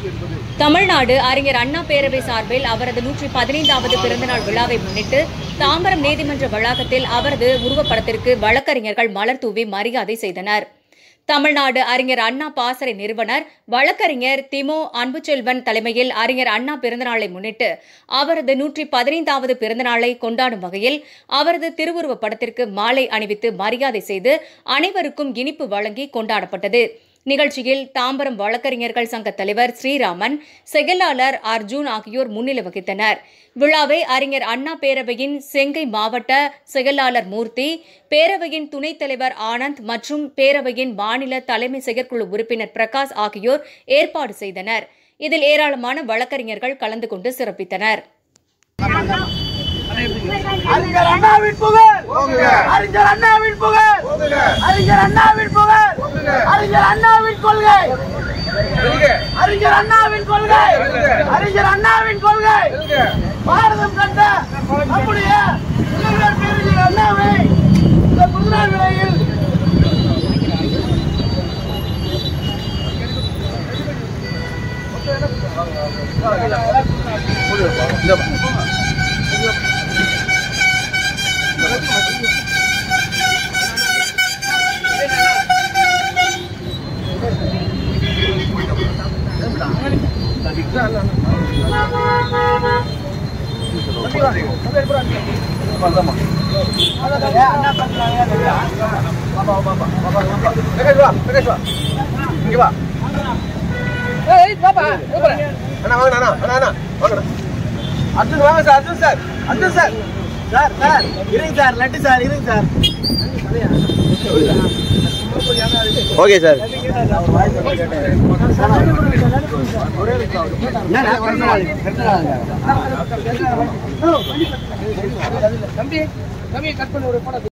தமிழ்நாடு அறிஞர் அண்ணா பேரவை சார்பில் அவரது நூற்றி பதினைந்தாவது பிறந்தநாள் விழாவை முன்னிட்டு தாம்பரம் நீதிமன்ற வளாகத்தில் அவரது உருவப்படத்திற்கு வழக்கறிஞர்கள் மலர் தூவி மரியாதை செய்தனர் தமிழ்நாடு அறிஞர் அண்ணா பாசறை நிறுவனர் வழக்கறிஞர் திமோ அன்புச்செல்வன் தலைமையில் அறிஞர் அண்ணா பிறந்தநாளை முன்னிட்டு அவரது நூற்றி பதினைந்தாவது பிறந்தநாளை கொண்டாடும் வகையில் அவரது திருவுருவப் படத்திற்கு மாலை அணிவித்து மரியாதை செய்து அனைவருக்கும் இனிப்பு வழங்கி கொண்டாடப்பட்டது நிகழ்ச்சியில் தாம்பரம் வழக்கறிஞர்கள் சங்க தலைவர் ஸ்ரீராமன் செயலாளர் அர்ஜுன் ஆகியோர் முன்னிலை வகித்தனர் விழாவை அறிஞர் அண்ணா பேரவையின் செங்கை மாவட்ட செயலாளர் மூர்த்தி பேரவையின் துணைத் தலைவர் ஆனந்த் மற்றும் பேரவையின் மாநில தலைமை செயற்குழு உறுப்பினர் பிரகாஷ் ஆகியோர் ஏற்பாடு செய்தனர் இதில் ஏராளமான வழக்கறிஞர்கள் கலந்து கொண்டு சிறப்பித்தனர் அறிஞர் அண்ணாவின் புகழ் அறிஞர் அண்ணாவின் புகழ் அறிஞர் அண்ணாவின் புகழ் அறிஞர் அண்ணாவின் கொள்கை அறிஞர் அண்ணாவின் கொள்கை அறிஞர் அண்ணாவின் கொள்கை பாரதம் கண்ட நம்முடைய முதல்வர் பேரறிஞர் அண்ணாவை இந்த புதுநாள் விலையில் அர்ஜுன் வாங்க sir Arjun sir Arjun sir sir sir இருங்க சார் லட்டு சார் இருங்க சார் ஓகே சார் தம்பி தம்பி கட் பண்ணி ஒரு படம்